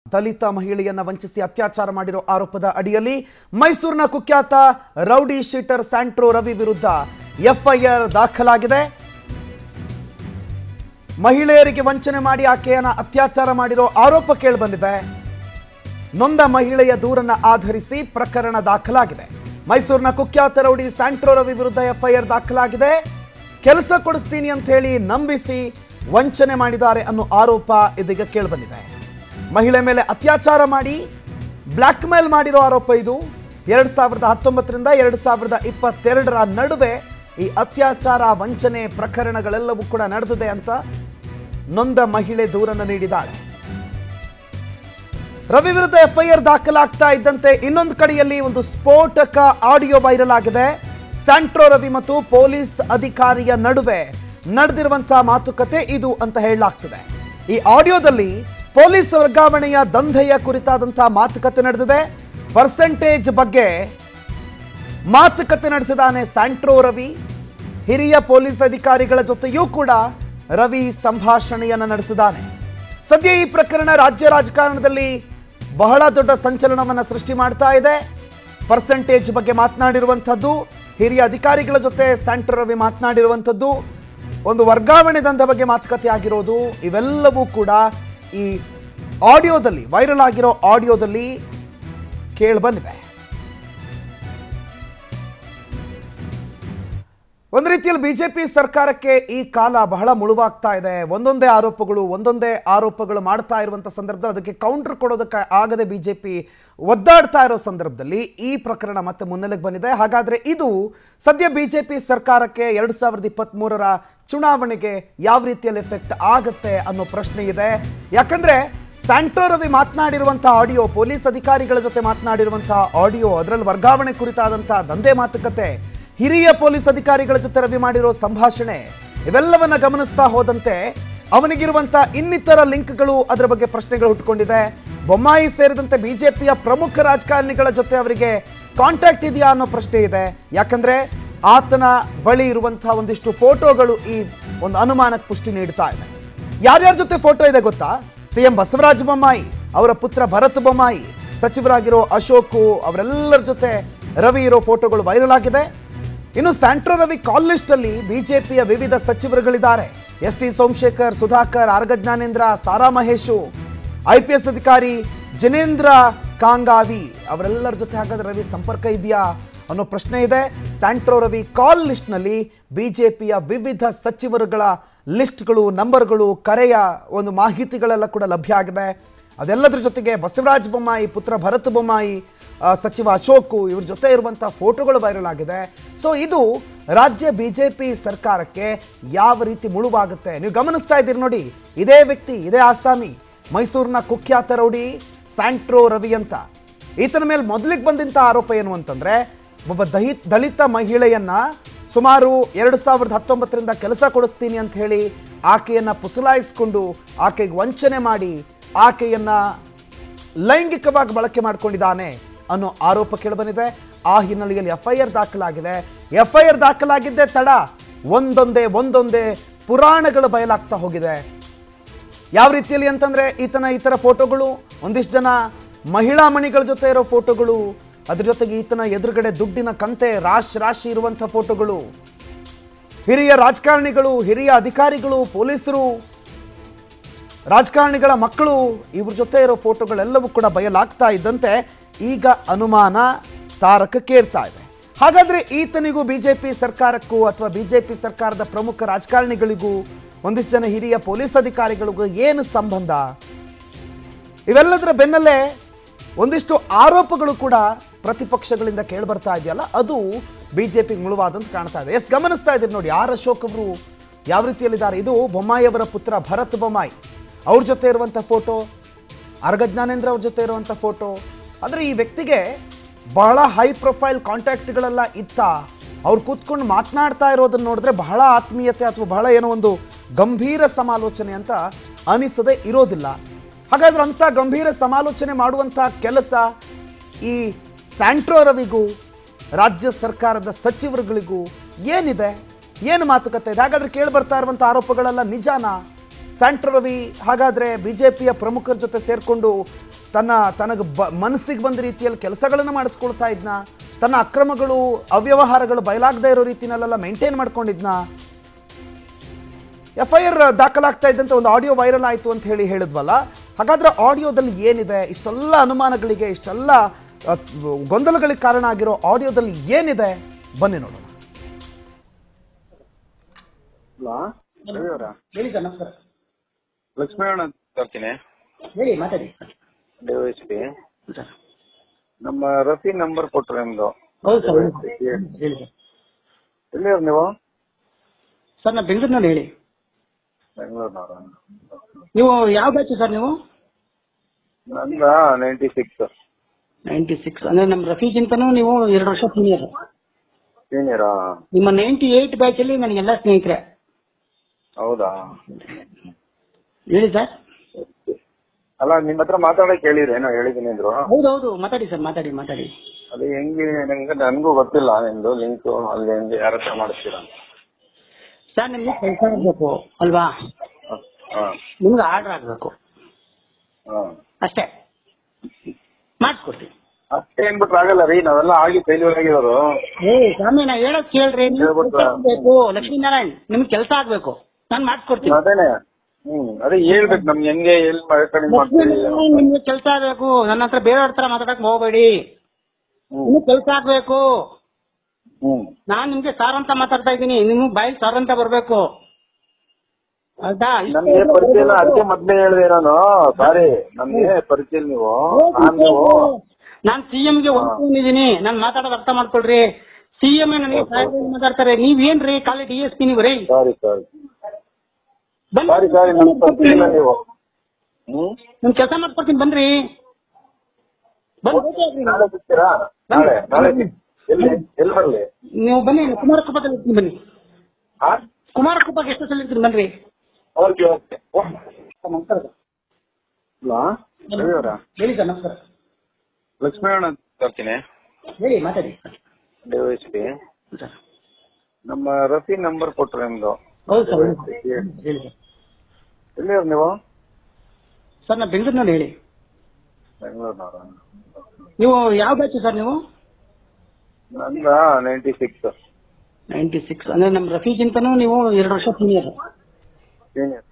ದಲಿತ ಮಹಿಳೆಯನ್ನ ವಂಚಿಸಿ ಅತ್ಯಾಚಾರ ಮಾಡಿರೋ ಆರೋಪದ ಅಡಿಯಲ್ಲಿ ಮೈಸೂರಿನ ಕುಖ್ಯಾತ ರೌಡಿ ಶೀಟರ್ ಸ್ಯಾಂಟ್ರೋ ರವಿ ವಿರುದ್ಧ ಎಫ್ಐಆರ್ ದಾಖಲಾಗಿದೆ ಮಹಿಳೆಯರಿಗೆ ವಂಚನೆ ಮಾಡಿ ಆಕೆಯನ್ನ ಅತ್ಯಾಚಾರ ಮಾಡಿರೋ ಆರೋಪ ಕೇಳಿಬಂದಿದೆ ನೊಂದ ಮಹಿಳೆಯ ದೂರನ್ನ ಆಧರಿಸಿ ಪ್ರಕರಣ ದಾಖಲಾಗಿದೆ ಮೈಸೂರಿನ ಕುಖ್ಯಾತ ರೌಡಿ ಸ್ಯಾಂಟ್ರೋ ರವಿ ವಿರುದ್ಧ ಎಫ್ಐಆರ್ ದಾಖಲಾಗಿದೆ ಕೆಲಸ ಕೊಡಿಸ್ತೀನಿ ಅಂತ ಹೇಳಿ ನಂಬಿಸಿ ವಂಚನೆ ಮಾಡಿದ್ದಾರೆ ಅನ್ನೋ ಆರೋಪ ಇದೀಗ ಕೇಳಿಬಂದಿದೆ ಮಹಿಳೆ ಮೇಲೆ ಅತ್ಯಾಚಾರ ಮಾಡಿ ಬ್ಲ್ಯಾಕ್ ಮೇಲ್ ಮಾಡಿರೋ ಆರೋಪ ಇದು ಎರಡು ಸಾವಿರದ ಹತ್ತೊಂಬತ್ತರಿಂದ ಎರಡು ಸಾವಿರದ ಇಪ್ಪತ್ತೆರಡರ ನಡುವೆ ಈ ಅತ್ಯಾಚಾರ ವಂಚನೆ ಪ್ರಕರಣಗಳೆಲ್ಲವೂ ಕೂಡ ನಡೆದಿದೆ ಅಂತ ನೊಂದ ಮಹಿಳೆ ದೂರನ್ನು ನೀಡಿದ್ದಾಳೆ ರವಿ ವಿರುದ್ಧ ಎಫ್ಐಆರ್ ದಾಖಲಾಗ್ತಾ ಇದ್ದಂತೆ ಇನ್ನೊಂದು ಕಡೆಯಲ್ಲಿ ಒಂದು ಸ್ಫೋಟಕ ಆಡಿಯೋ ವೈರಲ್ ಆಗಿದೆ ಸ್ಯಾಂಟ್ರೋ ರವಿ ಮತ್ತು ಪೊಲೀಸ್ ಅಧಿಕಾರಿಯ ನಡುವೆ ನಡೆದಿರುವಂತಹ ಮಾತುಕತೆ ಇದು ಅಂತ ಹೇಳಲಾಗ್ತದೆ ಈ ಆಡಿಯೋದಲ್ಲಿ ಪೊಲೀಸ್ ವರ್ಗಾವಣೆಯ ದಂಧೆಯ ಕುರಿತಾದಂತಹ ಮಾತುಕತೆ ನಡೆದಿದೆ ಪರ್ಸೆಂಟೇಜ್ ಬಗ್ಗೆ ಮಾತುಕತೆ ನಡೆಸಿದಾನೆ ಸ್ಯಾಂಟ್ರೋ ರವಿ ಹಿರಿಯ ಪೊಲೀಸ್ ಅಧಿಕಾರಿಗಳ ಜೊತೆಯೂ ಕೂಡ ರವಿ ಸಂಭಾಷಣೆಯನ್ನು ನಡೆಸಿದಾನೆ ಸದ್ಯ ಈ ಪ್ರಕರಣ ರಾಜ್ಯ ರಾಜಕಾರಣದಲ್ಲಿ ಬಹಳ ದೊಡ್ಡ ಸಂಚಲನವನ್ನು ಸೃಷ್ಟಿ ಮಾಡ್ತಾ ಇದೆ ಪರ್ಸೆಂಟೇಜ್ ಬಗ್ಗೆ ಮಾತನಾಡಿರುವಂಥದ್ದು ಹಿರಿಯ ಅಧಿಕಾರಿಗಳ ಜೊತೆ ಸ್ಯಾಂಟ್ರೋ ರವಿ ಮಾತನಾಡಿರುವಂಥದ್ದು ಒಂದು ವರ್ಗಾವಣೆ ದಂಧ ಬಗ್ಗೆ ಮಾತುಕತೆ ಆಗಿರೋದು ಇವೆಲ್ಲವೂ ಕೂಡ ಈ ಆಡಿಯೋದಲ್ಲಿ ವೈರಲ್ ಆಗಿರೋ ಆಡಿಯೋದಲ್ಲಿ ಕೇಳಿಬಂದಿದೆ ಒಂದು ರೀತಿಯಲ್ಲಿ ಬಿಜೆಪಿ ಸರ್ಕಾರಕ್ಕೆ ಈ ಕಾಲ ಬಹಳ ಮುಳುವಾಗ್ತಾ ಇದೆ ಒಂದೊಂದೇ ಆರೋಪಗಳು ಒಂದೊಂದೇ ಆರೋಪಗಳು ಮಾಡ್ತಾ ಇರುವಂಥ ಸಂದರ್ಭದಲ್ಲಿ ಅದಕ್ಕೆ ಕೌಂಟರ್ ಕೊಡೋದಕ್ಕೆ ಆಗದೆ ಬಿಜೆಪಿ ಒದ್ದಾಡ್ತಾ ಇರೋ ಸಂದರ್ಭದಲ್ಲಿ ಈ ಪ್ರಕರಣ ಮತ್ತೆ ಮುನ್ನೆಲೆಗೆ ಬಂದಿದೆ ಹಾಗಾದ್ರೆ ಇದು ಸದ್ಯ ಬಿಜೆಪಿ ಸರ್ಕಾರಕ್ಕೆ ಎರಡು ಸಾವಿರದ ಇಪ್ಪತ್ತ್ಮೂರರ ಚುನಾವಣೆಗೆ ಯಾವ ರೀತಿಯಲ್ಲಿ ಎಫೆಕ್ಟ್ ಆಗುತ್ತೆ ಅನ್ನೋ ಪ್ರಶ್ನೆ ಇದೆ ಯಾಕಂದ್ರೆ ಸ್ಯಾಂಟೋ ರವಿ ಮಾತನಾಡಿರುವಂತಹ ಆಡಿಯೋ ಪೊಲೀಸ್ ಅಧಿಕಾರಿಗಳ ಜೊತೆ ಮಾತನಾಡಿರುವಂತಹ ಆಡಿಯೋ ಅದರಲ್ಲಿ ವರ್ಗಾವಣೆ ಕುರಿತಾದಂತಹ ದಂಧೆ ಮಾತುಕತೆ ಹಿರಿಯ ಪೊಲೀಸ್ ಅಧಿಕಾರಿಗಳ ಜೊತೆ ರವಿ ಮಾಡಿರೋ ಸಂಭಾಷಣೆ ಇವೆಲ್ಲವನ್ನ ಗಮನಿಸ್ತಾ ಹೋದಂತೆ ಅವನಿಗಿರುವಂತ ಇನ್ನಿತರ ಲಿಂಕ್ಗಳು ಅದರ ಬಗ್ಗೆ ಪ್ರಶ್ನೆಗಳು ಹುಟ್ಟುಕೊಂಡಿದೆ ಬೊಮ್ಮಾಯಿ ಸೇರಿದಂತೆ ಬಿಜೆಪಿಯ ಪ್ರಮುಖ ರಾಜಕಾರಣಿಗಳ ಜೊತೆ ಅವರಿಗೆ ಕಾಂಟ್ಯಾಕ್ಟ್ ಇದೆಯಾ ಅನ್ನೋ ಪ್ರಶ್ನೆ ಇದೆ ಯಾಕಂದ್ರೆ ಆತನ ಬಳಿ ಇರುವಂತಹ ಒಂದಿಷ್ಟು ಫೋಟೋಗಳು ಈ ಒಂದು ಅನುಮಾನಕ್ಕೆ ಪುಷ್ಟಿ ನೀಡ್ತಾ ಇದೆ ಯಾರ್ಯಾರ ಜೊತೆ ಫೋಟೋ ಇದೆ ಗೊತ್ತಾ ಸಿಎಂ ಬಸವರಾಜ ಬೊಮ್ಮಾಯಿ ಅವರ ಪುತ್ರ ಭರತ್ ಬೊಮ್ಮಾಯಿ ಸಚಿವರಾಗಿರೋ ಅಶೋಕು ಅವರೆಲ್ಲರ ಜೊತೆ ರವಿ ಇರೋ ಫೋಟೋಗಳು ವೈರಲ್ ಆಗಿದೆ ಇನ್ನು ಸ್ಯಾಂಟ್ರೋ ರವಿ ಕಾಲ್ ಲಿಸ್ಟ್ ಅಲ್ಲಿ ಬಿಜೆಪಿಯ ವಿವಿಧ ಸಚಿವರುಗಳಿದ್ದಾರೆ S T Somashekar Sudhakar Araga Jnanendra Sara Mahesh I P S ಅಧಿಕಾರಿ ಜಿನೇಂದ್ರ ಕಾಂಗಾವಿ ಅವರೆಲ್ಲರ ಜೊತೆ ಹಾಗಾದ್ರೆ ರವಿ ಸಂಪರ್ಕ ಇದೆಯಾ ಅನ್ನೋ ಪ್ರಶ್ನೆ ಇದೆ ಸ್ಯಾಂಟ್ರೋ ರವಿ ಕಾಲ್ ಲಿಸ್ಟ್ನಲ್ಲಿ ಬಿಜೆಪಿಯ ವಿವಿಧ ಸಚಿವರುಗಳ ಲಿಸ್ಟ್ಗಳು ನಂಬರ್ಗಳು ಕರೆಯ ಒಂದು ಮಾಹಿತಿಗಳೆಲ್ಲ ಕೂಡ ಲಭ್ಯ ಆಗಿದೆ ಅದೆಲ್ಲದರ ಜೊತೆಗೆ ಬಸವರಾಜ ಬೊಮ್ಮಾಯಿ ಪುತ್ರ ಭರತ್ ಬೊಮ್ಮಾಯಿ ಆ, ಸಚಿವ ಅಶೋಕು ಇವ್ರ ಜೊತೆ ಇರುವಂಥ ಫೋಟೋಗಳು ವೈರಲ್ ಆಗಿದೆ ಸೊ ಇದು ರಾಜ್ಯ ಬಿ ಜೆ ಪಿ ಸರ್ಕಾರಕ್ಕೆ ಯಾವ ರೀತಿ ಮುಳುವಾಗುತ್ತೆ ನೀವು ಗಮನಿಸ್ತಾ ಇದ್ದೀರಿ ನೋಡಿ ಇದೇ ವ್ಯಕ್ತಿ ಇದೇ ಆಸಾಮಿ ಮೈಸೂರಿನ ಕುಖ್ಯಾತ ರೌಡಿ ಸ್ಯಾಂಟ್ರೋ ರವಿ ಅಂತ ಈತನ ಮೇಲೆ ಮೊದಲಿಗೆ ಬಂದಂಥ ಆರೋಪ ಏನು ಅಂತಂದ್ರೆ ಒಬ್ಬ ದಹಿ ದಲಿತ ಮಹಿಳೆಯನ್ನ ಸುಮಾರು ಎರಡು ಸಾವಿರದ ಹತ್ತೊಂಬತ್ತರಿಂದ ಕೆಲಸ ಕೊಡಿಸ್ತೀನಿ ಅಂತ ಹೇಳಿ ಆಕೆಯನ್ನ ಪುಸಲಾಯಿಸ್ಕೊಂಡು ಆಕೆಗೆ ವಂಚನೆ ಮಾಡಿ ಆಕೆಯನ್ನ ಲೈಂಗಿಕವಾಗಿ ಬಳಕೆ ಮಾಡಿಕೊಂಡಿದ್ದಾನೆ ಅನ್ನೋ ಆರೋಪ ಕೇಳಿಬಂದಿದೆ ಆ ಹಿನ್ನೆಲೆಯಲ್ಲಿ ಎಫ್ ಐ ಆರ್ ದಾಖಲಾಗಿದೆ ಎಫ್ ಐ ಆರ್ ದಾಖಲಾಗಿದ್ದೇ ತಡ ಒಂದೊಂದೇ ಒಂದೊಂದೇ ಪುರಾಣಗಳು ಬಯಲಾಗ್ತಾ ಹೋಗಿದೆ ಯಾವ ರೀತಿಯಲ್ಲಿ ಅಂತಂದ್ರೆ ಈತನ ಈ ಥರ ಫೋಟೋಗಳು ಒಂದಿಷ್ಟು ಜನ ಮಹಿಳಾ ಮಣಿಗಳ ಜೊತೆ ಇರೋ ಫೋಟೋಗಳು ಅದ್ರ ಜೊತೆಗೆ ಈತನ ಎದುರುಗಡೆ ದುಡ್ಡಿನ ಕಂತೆ ರಾಶಿ ರಾಶಿ ಇರುವಂಥ ಫೋಟೋಗಳು ಹಿರಿಯ ರಾಜಕಾರಣಿಗಳು ಹಿರಿಯ ಅಧಿಕಾರಿಗಳು ಪೊಲೀಸರು ರಾಜಕಾರಣಿಗಳ ಮಕ್ಕಳು ಇವ್ರ ಜೊತೆ ಇರೋ ಫೋಟೋಗಳೆಲ್ಲವೂ ಕೂಡ ಬಯಲಾಗ್ತಾ ಇದ್ದಂತೆ ಈಗ ಅನುಮಾನ ತಾರಕಕ್ಕೇರ್ತಾ ಇದೆ ಹಾಗಾದ್ರೆ ಈತನಿಗೂ ಬಿಜೆಪಿ ಸರ್ಕಾರಕ್ಕೂ ಅಥವಾ ಬಿಜೆಪಿ ಸರ್ಕಾರದ ಪ್ರಮುಖ ರಾಜಕಾರಣಿಗಳಿಗೂ ಒಂದಿಷ್ಟು ಜನ ಹಿರಿಯ ಪೊಲೀಸ್ ಅಧಿಕಾರಿಗಳಿಗೂ ಏನು ಸಂಬಂಧ ಇವೆಲ್ಲದರ ಬೆನ್ನಲ್ಲೇ ಒಂದಿಷ್ಟು ಆರೋಪಗಳು ಕೂಡ ಪ್ರತಿಪಕ್ಷಗಳಿಂದ ಕೇಳಿಬರ್ತಾ ಇದೆಯಲ್ಲ ಅದು ಬಿಜೆಪಿಗೆ ಮುಳುವಾದಂತ ಕಾಣ್ತಾ ಇದೆ ಎಸ್ ಗಮನಿಸ್ತಾ ಇದ್ದೀರಿ ನೋಡಿ ಆರ್ ಅಶೋಕ್ ಅವರು ಯಾವ ರೀತಿಯಲ್ಲಿದ್ದಾರೆ ಇದು ಬೊಮ್ಮಾಯಿ ಅವರ ಪುತ್ರ ಭರತ್ ಬೊಮ್ಮಾಯಿ ಅವ್ರ ಜೊತೆ ಇರುವಂಥ ಫೋಟೋ ಅರ್ಗ ಜ್ಞಾನೇಂದ್ರ ಅವ್ರ ಜೊತೆ ಇರುವಂಥ ಫೋಟೋ ಅಂದರೆ ಈ ವ್ಯಕ್ತಿಗೆ ಬಹಳ ಹೈ ಪ್ರೊಫೈಲ್ ಕಾಂಟ್ಯಾಕ್ಟ್ಗಳೆಲ್ಲ ಇತ್ತ ಅವ್ರು ಕೂತ್ಕೊಂಡು ಮಾತನಾಡ್ತಾ ಇರೋದನ್ನ ನೋಡಿದ್ರೆ ಬಹಳ ಆತ್ಮೀಯತೆ ಅಥವಾ ಬಹಳ ಏನೋ ಒಂದು ಗಂಭೀರ ಸಮಾಲೋಚನೆ ಅಂತ ಅನಿಸದೆ ಇರೋದಿಲ್ಲ ಹಾಗಾದ್ರೆ ಅಂಥ ಗಂಭೀರ ಸಮಾಲೋಚನೆ ಮಾಡುವಂಥ ಕೆಲಸ ಈ ಸ್ಯಾಂಟ್ರೋ ರವಿಗೂ ರಾಜ್ಯ ಸರ್ಕಾರದ ಸಚಿವರುಗಳಿಗೂ ಏನಿದೆ ಏನು ಮಾತುಕತೆ ಇದೆ ಹಾಗಾದ್ರೆ ಕೇಳಿ ಬರ್ತಾ ಇರುವಂಥ ಆರೋಪಗಳೆಲ್ಲ ನಿಜಾನಾ ಸ್ಯಾಂಟ್ರೋ ರವಿ ಹಾಗಾದ್ರೆ ಬಿ ಜೆ ಪಿಯ ಪ್ರಮುಖರ ಜೊತೆ ಸೇರಿಕೊಂಡು ತನ್ನ ತನಗೆ ಬ ಮನಸ್ಸಿಗೆ ಬಂದ ರೀತಿಯಲ್ಲಿ ಕೆಲಸಗಳನ್ನು ಮಾಡಿಸ್ಕೊಳ್ತಾ ಇದ್ನ ತನ್ನ ಅಕ್ರಮಗಳು ಅವ್ಯವಹಾರಗಳು ಬಯಲಾಗದೇ ಇರೋ ರೀತಿನಲ್ಲೆಲ್ಲ ಮೇಂಟೈನ್ ಮಾಡ್ಕೊಂಡಿದ್ನ ಎಫ್ ಐ ಆರ್ ದಾಖಲಾಗ್ತಾ ಇದ್ದಂತೆ ಒಂದು ಆಡಿಯೋ ವೈರಲ್ ಆಯಿತು ಅಂತ ಹೇಳಿ ಹೇಳಿದ್ವಲ್ಲ ಹಾಗಾದ್ರೆ ಆಡಿಯೋದಲ್ಲಿ ಏನಿದೆ ಇಷ್ಟೆಲ್ಲ ಅನುಮಾನಗಳಿಗೆ ಇಷ್ಟೆಲ್ಲ ಅ, ಗೊಂದಲಗಳಿಗೆ ಕಾರಣ ಆಗಿರೋ ಆಡಿಯೋದಲ್ಲಿ ಏನಿದೆ ಬನ್ನಿ ನೋಡೋಣ ಹಲೋ ರವಿಯವರ ಹೇಳಿ ಸರ್ ನಮಸ್ಕಾರ ಲಕ್ಷ್ಮೀನಾರಾಯಣ ತರ್ತೀನಿ ಹೇಳಿ ಮಾತಾಡಿ ಡಿ ಎಸ್ ಪಿ ಸರ್ ನಮ್ಮ ರಫಿ ನಂಬರ್ ಕೊಟ್ರು ನಿಮ್ದು ಹೌದು ಸರ್ ಹೇಳಿ ಸರ್ ಎಲ್ಲಿವ್ರು ನೀವು ಸರ್ ನಾ ಬೆಂಗಳೂರಿನಲ್ಲಿ ಹೇಳಿ ಬೆಂಗಳೂರಿನವ್ರ ನೀವು ಯಾವ ಬ್ಯಾಚ್ ಸರ್ ನೀವು ನಂದ ನೈಂಟಿ ಸಿಕ್ಸ್ ನೈಂಟಿ ಸಿಕ್ಸ್ ಅಂದ್ರೆ ನಮ್ಮ ರಫೀಜಿಂತನೂ ನೀವು ಎರಡು ವರ್ಷ ಸೀನಿಯರ್ ಸೀನಿಯರಾ ನಿಮ್ಮ ನೈಂಟಿ ಏಟ್ ಬ್ಯಾಚ್ ಅಲ್ಲಿ ನನಗೆಲ್ಲ ಸ್ನೇಹಿತರೆ ಹೌದಾ ಹೇಳಿ ಸರ್ ಅಲ್ಲ ನಿಮ್ಮ ಹತ್ರ ಮಾತಾಡಕ್ ಹೇಳಿದ್ರೆ ಏನೋ ಹೇಳಿದೀನಿ ಅಂದ್ರು ಹೌದೌದು ಮಾತಾಡಿ ಸರ್ ಮಾತಾಡಿ ಮಾತಾಡಿ ಅದು ಹೆಂಗೆ ನಂಗೆ ನನ್ಗೂ ಗೊತ್ತಿಲ್ಲ ನಿಮ್ದು ಲಿಂಕ್ ಅಲ್ಲಿ ಹೆಂಗೆ ಯಾರ ಹತ್ರ ಮಾಡಿಸ್ತೀರಾ ಅಂತ. ಸರ್ ನಿಮ್ಗೆ ಕೆಲಸ ಆಗ್ಬೇಕು ಅಲ್ವಾ ಹ, ಹಾ ನಿಮ್ಗೆ ಆರ್ಡರ್ ಆಗ್ಬೇಕು ಹಾ ಅಷ್ಟೇ ಮಾಡಿಸ್ಕೊಡ್ತೀನಿ ಅಷ್ಟೇ ಏನ್ಬಿಟ್ರೆ ಆಗಲ್ಲ ರೀ ನಾವೆಲ್ಲ ಆಗಿ ಫೇಲ್ಯೂರ್ ಆಗಿರೋರು ಏ ಸ್ವಾಮಿ ನಾ ಹೇಳೋದ್ ಕೇಳ್ರಿ ನಿಮ್ಗೆ ಹೇಳ್ಬಿಟ್ರಾ? ಕೆಲ್ಸ ಆಗ್ಬೇಕು ಲಕ್ಷ್ಮೀನಾರಾಯಣ್ ನಿಮ್ಗೆ ಕೆಲಸ ಆಗ್ಬೇಕು ನಾನು ಮಾಡಿಸ್ಕೊಡ್ತೀನಿ ಅದೇನೆ ಹ್ಮ್ ಅದೇ ಹೇಳ್ಬೇಕು ನಮ್ಗೆ ಹೆಂಗೆ ಎಲ್ಲಿ ಕಡಿಮೆ ಮಾಡ್ತೀರಿ ಲಕ್ಷ್ಮೀನಾರಾಯಣ್ ನಿಮ್ಗೆ ಕೆಲಸ ಆಗ್ಬೇಕು ನನ್ನ ಹತ್ರ ಬೇರೆಯವ್ರ ಹತ್ರ ಮಾತಾಡಕ್ ಹೋಗ್ಬೇಡಿ ಹ್ಮ್ ನಿಮ್ಗೆ ಕೆಲಸ ಆಗ್ಬೇಕು ಹ್ಮ್ ನಾನ್ ನಿಮ್ಗೆ ಸಾರ್ ಅಂತ ಮಾತಾಡ್ತಾ ಇದ್ದೀನಿ ನಿಮ್ಗೆ ಬಾಯಿ ಸಾರ್ ಅಂತ ಬರ್ಬೇಕು ಆಯ್ತಾ ಇಷ್ಟೇ ನಮ್ಗೆ ಪರಿಚಯ ಇಲ್ಲ ಅದಕ್ಕೆ ಮೊದ್ಲೇ ಹೇಳಿದೆ ನಾನು ಸಾರಿ ನಮ್ಗೆ ಪರಿಚಯ ಇಲ್ಲ ನೀವು ನಾನ್ ನೀವು ನಾನ್ ಸಿಎಂ ಗೆ ಹೊಂದ್ಕೊಂಡಿದೀನಿ ನಾನ್ ಮಾತಾಡೋದು ಅರ್ಥ ಮಾಡ್ಕೊಳ್ರಿ ಸಿಎಂ ನನಗೆ ಸಾಹೇಬ್ರು ಮಾತಾಡ್ತಾರೆ ನೀವೇನ್ರಿ ಖಾಲಿ ಡಿ ಎಸ್ ಪಿ ನೀವು ರೀ ಸಾರಿ ಸಾರಿ ಬನ್ನಿ ಸಾರಿ ಸಾರಿ ನಮ್ಗೆ ಪರಿಚಯ ಇಲ್ಲ ನೀವು ಹ್ಮ್ ನಿಮ್ ಕೆಲಸ ಮಾಡ್ಕೊಡ್ತೀನಿ ಬನ್ರಿ ಬಂದ್ ಭೇಟಿ ಆಗ್ರಿ ನಾಳೆ ಸಿಗ್ತೀರಾ ನಾಳೆ ನಾಳೆ ಸಿಗ್- ಎಲ್ಲಿ ಎಲ್ಲಿ ಬರ್ಲಿ ನೀವು ಬನ್ನಿ ಕುಮಾರಕೃಪದಲ್ಲಿ ಇರ್ತೀನಿ ಬನ್ನಿ ಹಾ ಕುಮಾರಕೃಪಕ್ಕೆ ಎಷ್ಟು ಸಲ ಇರ್ತೀನಿ ಬನ್ರಿ ಓಕೆ ಓಕೆ ನಮಸ್ಕಾರ ಹಲೋ ರವಿಯವರ ಹೇಳಿ ಸರ್ ನಮಸ್ಕಾರ ಲಕ್ಷ್ಮೀನಾರಾಯಣ ತರ್ತೀನಿ ಹೇಳಿ ಮಾತಾಡಿ ಡಿ ಎಸ್ ಪಿ ಸರ್ ನಮ್ಮ ರಫಿ ನಂಬರ್ ಕೊಟ್ರು ನಿಮ್ದು ಹೌದು ಸರ್ ಹೇಳಿ ಸರ್ ಎಲ್ಲಿವ್ರು ನೀವು ಸರ್ ನಾ ಬೆಂಗಳೂರಿನಲ್ಲಿ ಹೇಳಿ ಬೆಂಗಳೂರಿನವ್ರ ನೀವು ಯಾವ ಬ್ಯಾಚ್ ಸರ್ ನೀವು ನಂದ ನೈಂಟಿ ಸಿಕ್ಸ್ ನೈಂಟಿ ಸಿಕ್ಸ್ ಅಂದ್ರೆ ನಮ್ಮ ರಫೀಜಿಂತನೂ ನೀವು ಎರಡು ವರ್ಷ ಸೀನಿಯರ್ ಸೀನಿಯರ್